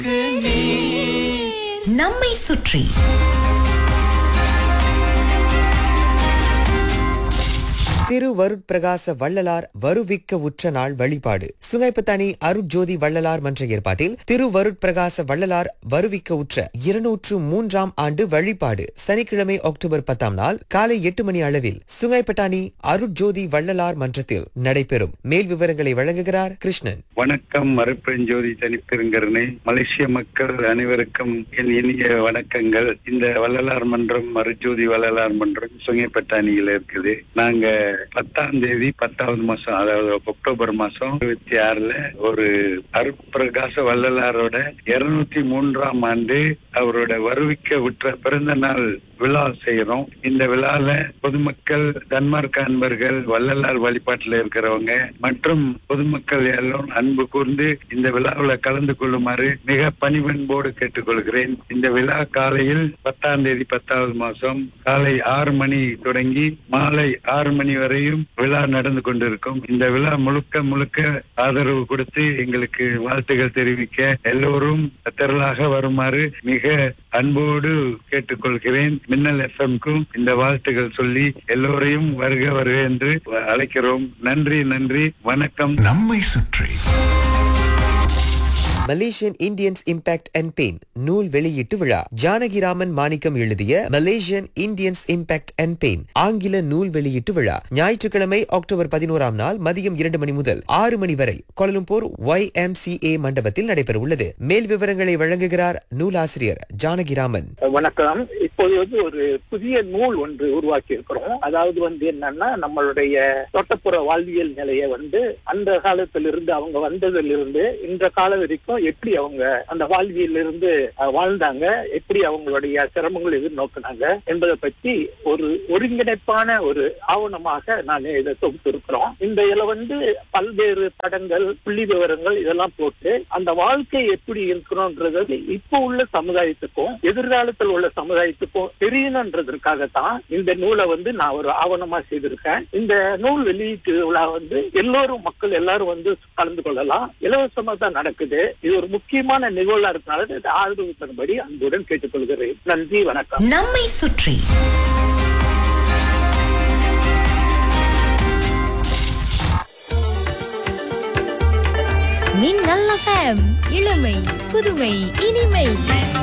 நம்மை சுற்றி திருவருட்பிரகாச வள்ளலார் வருவிக்க உற்ற நாள் வழிபாடு சுங்கைப்பத்தானி அருட்ஜோதி வள்ளலார் மன்ற ஏற்பாட்டில் திருவருட்பிரகாச வள்ளலார் வருவிக்க உற்ற இருநூற்று மூன்றாம் ஆண்டு வழிபாடு சனிக்கிழமை அக்டோபர் பத்தாம் நாள் காலை எட்டு மணி அளவில் சுங்கைப்பட்டாணி அருட்ஜோதி வள்ளலார் மன்றத்தில் நடைபெறும் மேல் விவரங்களை வழங்குகிறார் கிருஷ்ணன் வணக்கம் மறுப்பெஞ்சோதி தனிப்பெருங்கருணை மலேசிய மக்கள் அனைவருக்கும் என் இனிய வணக்கங்கள் இந்த வள்ளலார் மன்றம் மறுஜோதி வள்ளலார் மன்றம் சுங்கைப்பட்டாணியில இருக்குது நாங்க பத்தாம் தேதி பத்தாவது மாசம் அதாவது அக்டோபர் மாசம் இருபத்தி ஆறுல ஒரு அருட்பிரகாச வள்ளலாரோட இருநூத்தி மூன்றாம் ஆண்டு அவரோட வருவிக்க விற்ற பிறந்த நாள் விழா செய்யறோம் இந்த விழால பொதுமக்கள் தன்மார்க்க அன்பர்கள் வள்ளலார் வழிபாட்டுல இருக்கிறவங்க மற்றும் பொதுமக்கள் எல்லோரும் அன்பு கூர்ந்து இந்த விழாவில் கலந்து கொள்ளுமாறு மிக பணிவன்போடு கேட்டுக்கொள்கிறேன் இந்த விழா காலையில் பத்தாம் தேதி பத்தாவது மாசம் காலை ஆறு மணி தொடங்கி மாலை ஆறு மணி வரையும் விழா நடந்து கொண்டிருக்கும் இந்த விழா முழுக்க முழுக்க ஆதரவு கொடுத்து எங்களுக்கு வாழ்த்துகள் தெரிவிக்க எல்லோரும் திரளாக வருமாறு மிக அன்போடு கேட்டுக்கொள்கிறேன் மின்னல் எஃப்எம்க்கும் இந்த வாழ்த்துகள் சொல்லி எல்லோரையும் வருக வருக என்று அழைக்கிறோம் நன்றி நன்றி வணக்கம் நம்மை சுற்றி Malaysian Indians impact and pain நூல் வெளியீட்டு விழா ஜானகிராமன் மாணிக்கம் எழுதிய Malaysian Indians impact and pain ஆங்கில நூல் வெளியீட்டு விழா ஞாயிற்றுக்கிழமை அக்டோபர் பதினோராம் நாள் மதியம் இரண்டு மணி முதல் ஆறு மணி வரை Kuala Lumpur Y M C A மண்டபத்தில் நடைபெற உள்ளது மேல் விவரங்களை வழங்குகிறார் நூலாசிரியர் ஜானகிராமன் வணக்கம் இப்போது வந்து ஒரு புதிய நூல் ஒன்று உருவாக்கி இருக்கிறோம் அதாவது வந்து என்னன்னா நம்மளுடைய தோட்டப்புற வாழ்வியல் நிலையை வந்து அந்த காலத்திலிருந்து அவங்க வந்ததிலிருந்து இந்த காலம் வரைக்கும் எப்படி அவங்க அந்த வாழ்வியல் இருந்து அஹ், வாழ்ந்தாங்க எப்படி அவங்களுடைய சிரமங்கள் எதிர்நோக்கினாங்க என்பதை பற்றி ஒரு ஒருங்கிணைப்பான ஒரு ஆவணமாக நான் இதை தொகுத்து இருக்கிறோம் இந்த இதுல வந்து பல்வேறு படங்கள் புள்ளி விவரங்கள் இதெல்லாம் போட்டு அந்த வாழ்க்கை எப்படி இருக்கணும்ன்றது இப்போ உள்ள சமுதாயத்துக்கும் எதிர்காலத்தில் உள்ள சமுதாயத்துக்கும் தெரியணுன்றதற்காகத்தான் இந்த நூலை வந்து நான் ஒரு ஆவணமா செய்திருக்கேன் இந்த நூல் வெளியீட்டு விழா வந்து எல்லோரும் மக்கள் எல்லாரும் வந்து கலந்து கொள்ளலாம் இலவசமா தான் நடக்குது இது ஒரு முக்கியமான நிகழ்வா இருக்கனால இதை ஆதரவு தரும்படி அன்புடன் கேட்டுக்கொள்கிறேன் நன்றி வணக்கம் நம்மை சுற்றி மின்னல் FM இளமை புதுமை இனிமை